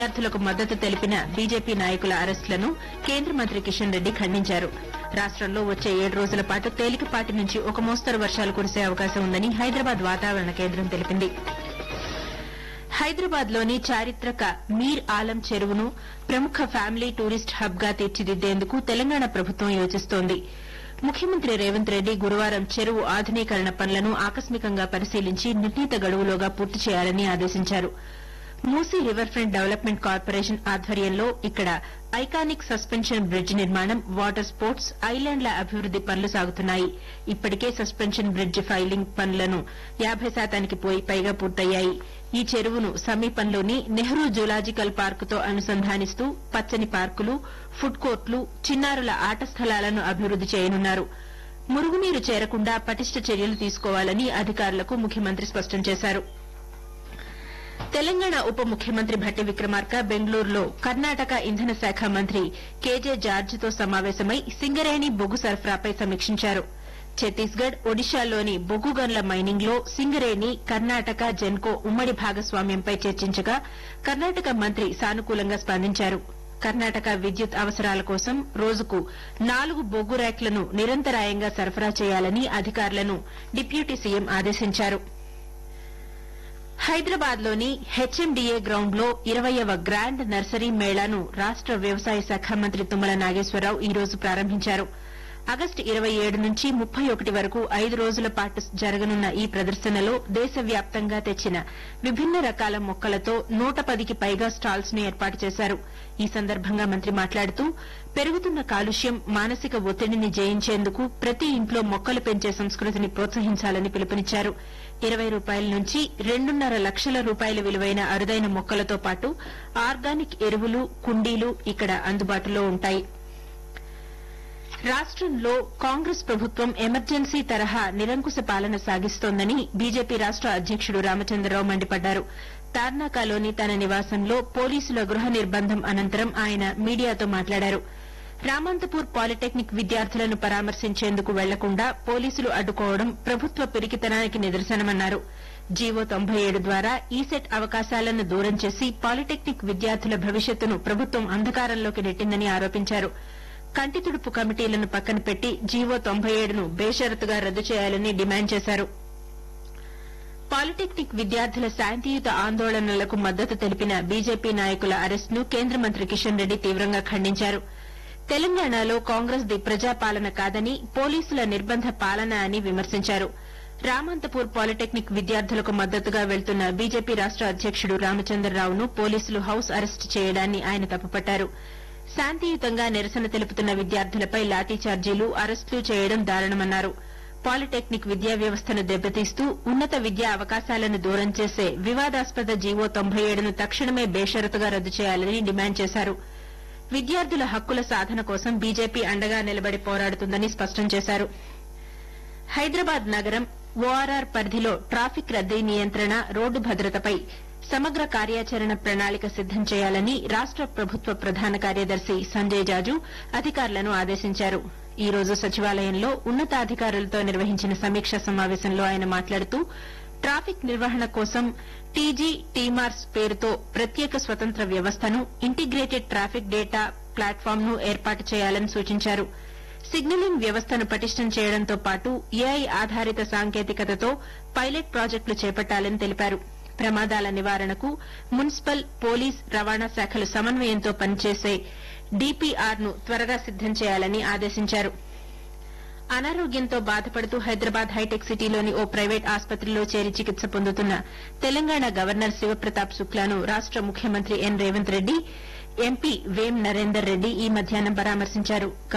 విద్యార్థులకు మద్దతు తెలిపిన బీజేపీ నాయకుల అరెస్టులను కేంద్ర మంత్రి కిషన్ రెడ్డి ఖండించారు రాష్టంలో వచ్చే ఏడు రోజుల పాటు తేలికపాటి నుంచి ఒక మోస్తరు వర్షాలు కురిసే అవకాశం ఉందని హైదరాబాద్ వాతావరణ కేంద్రం తెలిపింది హైదరాబాద్ లోని చారిత్రక మీర్ ఆలం చెరువును ప్రముఖ ఫ్యామిలీ టూరిస్ట్ హబ్ గా తీర్చిదిద్దేందుకు తెలంగాణ ప్రభుత్వం యోచిస్తోంది ముఖ్యమంత్రి రేవంత్ రెడ్డి గురువారం చెరువు ఆధునీకరణ పనులను ఆకస్మికంగా పరిశీలించి నిర్ణీత గడువులోగా పూర్తి చేయాలని ఆదేశించారు Musi river front development corporation ఆధ్వర్యంలో ఇక్కడ ఐకానిక్ సస్పెన్షన్ బ్రిడ్జ్ నిర్మాణం వాటర్ స్పోర్ట్స్ ఐలాండ్ల అభివృద్ది పనులు సాగుతున్నాయి ఇప్పటికే సస్పెన్షన్ బ్రిడ్జ్ ఫైలింగ్ పనులను యాబై శాతానికి పోయి పైగా పూర్తయ్యాయి ఈ చెరువును సమీపంలోని నెహ్రూ జూలాజికల్ పార్కుతో అనుసంధానిస్తూ పచ్చని పార్కులు ఫుడ్ కోర్టులు చిన్నారుల ఆట స్థలాలను అభివృద్ది చేయనున్నారు మురుగునీరు చేరకుండా పటిష్ట చర్యలు తీసుకోవాలని అధికారులకు ముఖ్యమంత్రి స్పష్టం చేశారు తెలంగాణ ఉప ముఖ్యమంత్రి భట్టి విక్రమార్క బెంగళూరులో కర్ణాటక ఇంధన శాఖ మంత్రి కేజే జార్జితో సమావేశమై సింగరేణి బొగ్గు సరఫరాపై సమీక్షించారు ఛత్తీస్గఢ్ ఒడిశాలోని బొగ్గు గన్ల మైనింగ్ లో సింగరేణి కర్ణాటక జెన్కో ఉమ్మడి భాగస్వామ్యంపై చర్చించగా కర్ణాటక మంత్రి సానుకూలంగా స్పందించారు కర్ణాటక విద్యుత్ అవసరాల కోసం రోజుకు నాలుగు బొగ్గు ర్యాక్లను నిరంతరాయంగా సరఫరా చేయాలని అధికారులను డిప్యూటీ సీఎం ఆదేశించారు హైదరాబాద్ లోని హెచ్ఎండిఏ గ్రౌండ్ లో ఇరవయవ గ్రాండ్ నర్సరీ మేళాను రాష్ట వ్యవసాయ శాఖ మంత్రి తుమ్మల నాగేశ్వరరావు ఈ రోజు ప్రారంభించారు ఆగస్టు ఇరవై ఏడు నుంచి ముప్పై ఒకటి వరకు ఐదు రోజుల పాటు జరగనున్న ఈ ప్రదర్శనలో దేశవ్యాప్తంగా తెచ్చిన విభిన్న రకాల మొక్కలతో నూట పదికి పైగా స్టాల్స్ ను ఏర్పాటు చేశారు ఈ సందర్భంగా మంత్రి మాట్లాడుతూ పెరుగుతున్న కాలుష్యం మానసిక ఒత్తిడిని జయించేందుకు ప్రతి ఇంట్లో మొక్కలు పెంచే సంస్కృతిని ప్రోత్సహించాలని పిలుపునిచ్చారు ఇరవై రూపాయల నుంచి రెండున్నర లక్షల రూపాయల విలువైన అరుదైన మొక్కలతో పాటు ఆర్గానిక్ ఎరువులు కుండీలు ఇక్కడ అందుబాటులో ఉంటాయి రాష్టంలో కాంగ్రెస్ ప్రభుత్వం ఎమర్జెన్సీ తరహా నిరంకుశ పాలన సాగిస్తోందని బీజేపీ రాష్ట అధ్యకుడు రామచంద్రరావు మండిపడ్డారు తార్నాకాలోని తన నివాసంలో పోలీసుల గృహ నిర్బంధం అనంతరం ఆయన మీడియాతో మాట్లాడారు రామంతపూర్ పాలిటెక్నిక్ విద్యార్థులను పరామర్శించేందుకు వెళ్లకుండా పోలీసులు అడ్డుకోవడం ప్రభుత్వ పిరికితనానికి నిదర్శనమన్నారు జీవో తొంభై ఏడు ద్వారా ఈసెట్ అవకాశాలను దూరం చేసి పాలిటెక్నిక్ విద్యార్థుల భవిష్యత్తును ప్రభుత్వం అంధకారంలోకి నెట్టిందని ఆరోపించారు కంటి తుడుపు కమిటీలను పక్కన పెట్టి జీవో తొంభై ఏడును బేషరతుగా రద్దు చేయాలని డిమాండ్ చేశారు పాలిటెక్నిక్ విద్యార్థుల శాంతియుత ఆందోళనలకు మద్దతు తెలిపిన బీజేపీ నాయకుల అరెస్టును కేంద్ర మంత్రి కిషన్ రెడ్డి తీవ్రంగా ఖండించారు తెలంగాణలో కాంగ్రెస్ ది ప్రజాపాలన కాదని పోలీసుల నిర్బంధ పాలన అని విమర్శించారు రామంతపూర్ పాలిటెక్నిక్ విద్యార్థులకు మద్దతుగా వెళ్తున్న బీజేపీ రాష్ట అధ్యకుడు రామచంద్రరావును పోలీసులు హౌస్ అరెస్టు చేయడాన్ని ఆయన తప్పుపట్టారు శాంతియుతంగా నిరసన తెలుపుతున్న విద్యార్థులపై లాఠీచార్జీలు అరెస్టులు చేయడం దారుణమన్నారు పాలిటెక్నిక్ విద్యా వ్యవస్థను దెబ్బతీస్తూ ఉన్నత విద్యా అవకాశాలను దూరం చేసే వివాదాస్పద జీవో తొంభై ఏడును తక్షణమే బేషరతుగా రద్దు చేయాలని డిమాండ్ చేశారు విద్యార్థుల హక్కుల సాధన కోసం బీజేపీ అండగా నిలబడి పోరాడుతుందని స్పష్టం చేశారు హైదరాబాద్ నగరం ఓఆర్ఆర్ పరిధిలో ట్రాఫిక్ రద్దీ నియంత్రణ రోడ్డు భద్రతపై సమగ్ర కార్యాచరణ ప్రణాళిక సిద్దం చేయాలని రాష్ట ప్రభుత్వ ప్రధాన కార్యదర్శి సంజయ్ జాజు అధికారులను ఆదేశించారు ఈ రోజు సచివాలయంలో ఉన్నతాధికారులతో నిర్వహించిన సమీక్షా సమావేశంలో ఆయన మాట్లాడుతూ ట్రాఫిక్ నిర్వహణ కోసం టీజీ టీమార్స్ పేరుతో ప్రత్యేక స్వతంత్ర వ్యవస్థను ఇంటిగ్రేటెడ్ ట్రాఫిక్ డేటా ప్లాట్ఫామ్ ను ఏర్పాటు చేయాలని సూచించారు సిగ్నలింగ్ వ్యవస్థను పటిష్టం చేయడంతో పాటు ఏఐ ఆధారిత సాంకేతికతతో పైలట్ ప్రాజెక్టులు చేపట్టాలని తెలిపారు ప్రమాదాల నివారణకు మున్సిపల్ పోలీస్ రవాణా శాఖలు సమన్వయంతో పనిచేసే డీపీఆర్ ను త్వరగా సిద్దం చేయాలని ఆదేశించారు అనారోగ్యంతో బాధపడుతూ హైదరాబాద్ హైటెక్ సిటీలోని ఓ ప్రైవేట్ ఆసుపత్రిలో చేరి చికిత్స పొందుతున్న తెలంగాణ గవర్నర్ శివప్రతాప్ శుక్లాను రాష్ట ముఖ్యమంత్రి ఎన్ రేవంత్ రెడ్డి ఎంపీ వేం నరేందర్ రెడ్డి ఈ మధ్యాహ్నం పరామర్శించారు